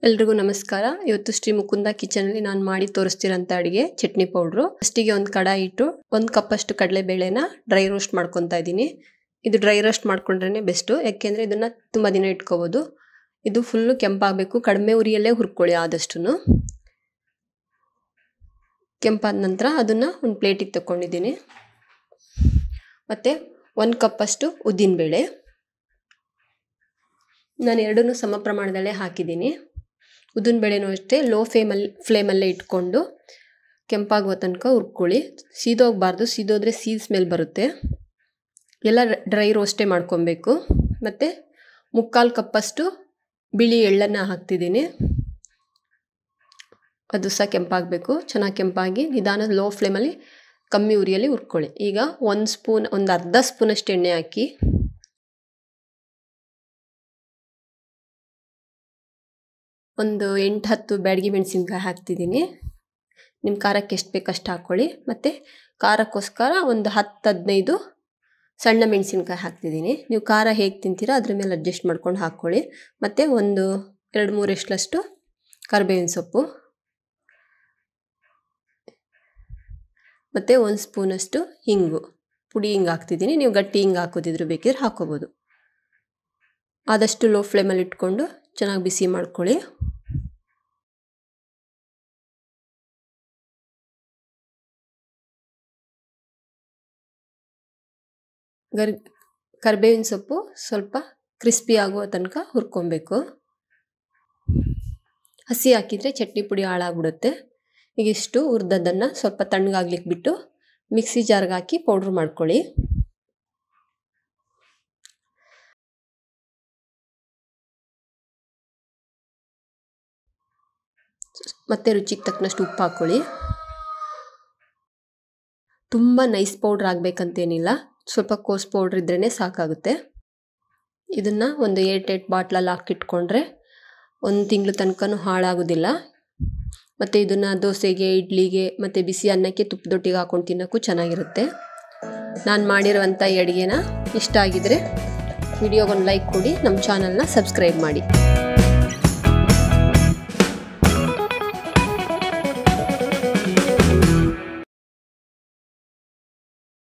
ಎಲ್ರಿಗೂ ನಮಸ್ಕಾರ ಇವತ್ತು ಶ್ರೀ ಮುಕುಂದ ಕಿಚನಲ್ಲಿ ನಾನು ಮಾಡಿ ತೋರಿಸ್ತಿರೋಂಥ ಅಡುಗೆ ಚಟ್ನಿ ಪೌಡ್ರು ಫಸ್ಟಿಗೆ ಒಂದು ಕಡಾಯಿ ಇಟ್ಟು ಒಂದು ಕಪ್ಪಷ್ಟು ಕಡಲೆಬೇಳೆನ ಡ್ರೈ ರೋಸ್ಟ್ ಮಾಡ್ಕೊತಾ ಇದ್ದೀನಿ ಇದು ಡ್ರೈ ರೋಸ್ಟ್ ಮಾಡ್ಕೊಂಡ್ರೆ ಬೆಸ್ಟು ಯಾಕೆಂದರೆ ಇದನ್ನು ತುಂಬ ದಿನ ಇಟ್ಕೋಬೋದು ಇದು ಫುಲ್ಲು ಕೆಂಪಾಗಬೇಕು ಕಡಿಮೆ ಉರಿಯಲ್ಲೇ ಹುರ್ಕೊಳ್ಳಿ ಆದಷ್ಟು ಕೆಂಪಾದ ನಂತರ ಅದನ್ನು ಒಂದು ಪ್ಲೇಟಿಗೆ ತಗೊಂಡಿದ್ದೀನಿ ಮತ್ತು ಒಂದು ಕಪ್ಪಷ್ಟು ಉದ್ದಿನಬೇಳೆ ನಾನು ಎರಡನ್ನೂ ಸಮ ಪ್ರಮಾಣದಲ್ಲೇ ಹಾಕಿದ್ದೀನಿ ಉದ್ದಿನ ಬೇಳೆನೂ ಅಷ್ಟೇ ಲೋ ಫ್ಲೇಮಲ್ಲಿ ಫ್ಲೇಮಲ್ಲೇ ಇಟ್ಕೊಂಡು ಕೆಂಪಾಗುವ ತನಕ ಹುರ್ಕೊಳ್ಳಿ ಸೀದೋಗಬಾರ್ದು ಸೀದೋದ್ರೆ ಸೀದ್ ಸ್ಮೆಲ್ ಬರುತ್ತೆ ಎಲ್ಲ ಡ್ರೈ ರೋಸ್ಟೇ ಮಾಡ್ಕೊಬೇಕು ಮತ್ತು ಮುಕ್ಕಾಲು ಕಪ್ಪಷ್ಟು ಬಿಳಿ ಎಳ್ಳನ್ನು ಹಾಕ್ತಿದ್ದೀನಿ ಅದು ಸಹ ಕೆಂಪಾಗಬೇಕು ಚೆನ್ನಾಗಿ ಕೆಂಪಾಗಿ ನಿಧಾನ ಲೋ ಫ್ಲೇಮಲ್ಲಿ ಕಮ್ಮಿ ಉರಿಯಲ್ಲಿ ಹುರ್ಕೊಳ್ಳಿ ಈಗ ಒಂದು ಸ್ಪೂನ್ ಒಂದು ಅರ್ಧ ಸ್ಪೂನಷ್ಟು ಎಣ್ಣೆ ಹಾಕಿ ಒಂದು ಎಂಟು ಹತ್ತು ಬ್ಯಾಡಗಿ ಮೆಣಸಿನ್ಕಾಯಿ ಹಾಕ್ತಿದ್ದೀನಿ ನಿಮ್ಮ ಖಾರಕ್ಕೆ ಎಷ್ಟು ಬೇಕಷ್ಟು ಹಾಕ್ಕೊಳ್ಳಿ ಮತ್ತು ಖಾರಕ್ಕೋಸ್ಕರ ಒಂದು ಹತ್ತು ಹದಿನೈದು ಸಣ್ಣ ಮೆಣಸಿನ್ಕಾಯಿ ಹಾಕ್ತಿದ್ದೀನಿ ನೀವು ಖಾರ ಹೇಗೆ ತಿಂತೀರೋ ಅದ್ರ ಮೇಲೆ ಅಡ್ಜಸ್ಟ್ ಮಾಡ್ಕೊಂಡು ಹಾಕ್ಕೊಳ್ಳಿ ಮತ್ತು ಒಂದು ಎರಡು ಮೂರು ಎಷ್ಟಲಷ್ಟು ಕರಿಬೇವಿನ ಸೊಪ್ಪು ಮತ್ತು ಒಂದು ಸ್ಪೂನಷ್ಟು ಹಿಂಗು ಪುಡಿ ಹಿಂಗೆ ಹಾಕ್ತಿದ್ದೀನಿ ನೀವು ಗಟ್ಟಿ ಹಿಂಗೆ ಹಾಕೋದಿದ್ರು ಬೇಕಿದ್ರೆ ಹಾಕೋಬೋದು ಆದಷ್ಟು ಲೋ ಫ್ಲೇಮಲ್ಲಿ ಇಟ್ಕೊಂಡು ಚೆನ್ನಾಗಿ ಬಿಸಿ ಮಾಡ್ಕೊಳ್ಳಿ ಗರ್ ಕರಿಬೇವಿನ ಸೊಪ್ಪು ಸ್ವಲ್ಪ ಕ್ರಿಸ್ಪಿ ಆಗುವ ತನಕ ಹುರ್ಕೊಬೇಕು ಹಸಿ ಹಾಕಿದರೆ ಚಟ್ನಿ ಪುಡಿ ಹಾಳಾಗ್ಬಿಡುತ್ತೆ ಈಗ ಇಷ್ಟು ಹುರಿದದ್ದನ್ನು ಸ್ವಲ್ಪ ತಣ್ಣಗಾಗ್ಲಿಕ್ಕೆ ಬಿಟ್ಟು ಮಿಕ್ಸಿ ಜಾರ್ಗೆ ಹಾಕಿ ಪೌಡ್ರ್ ಮಾಡ್ಕೊಳ್ಳಿ ಮತ್ತು ರುಚಿಗೆ ತಕ್ಕನಷ್ಟು ಉಪ್ಪು ಹಾಕ್ಕೊಳ್ಳಿ ತುಂಬ ನೈಸ್ ಪೌಡ್ರ್ ಆಗಬೇಕಂತೇನಿಲ್ಲ ಸ್ವಲ್ಪ ಕೋಸ್ ಪೌಡ್ರ್ ಇದ್ರೇ ಸಾಕಾಗುತ್ತೆ ಇದನ್ನು ಒಂದು ಏಟ್ ಏಟ್ ಬಾಟ್ಲಲ್ಲಿ ಹಾಕಿಟ್ಕೊಂಡ್ರೆ ಒಂದು ತಿಂಗಳು ತನಕ ಹಾಳಾಗೋದಿಲ್ಲ ಮತ್ತು ಇದನ್ನು ದೋಸೆಗೆ ಇಡ್ಲಿಗೆ ಮತ್ತು ಬಿಸಿ ಅನ್ನಕ್ಕೆ ತುಪ್ಪದೊಟ್ಟಿಗೆ ಹಾಕೊಂಡು ತಿನ್ನೋಕ್ಕೂ ಚೆನ್ನಾಗಿರುತ್ತೆ ನಾನು ಮಾಡಿರುವಂಥ ಈ ಅಡುಗೆನ ಇಷ್ಟ ಆಗಿದರೆ ವಿಡಿಯೋಗೊಂದು ಲೈಕ್ ಕೊಡಿ ನಮ್ಮ ಚಾನಲ್ನ ಸಬ್ಸ್ಕ್ರೈಬ್ ಮಾಡಿ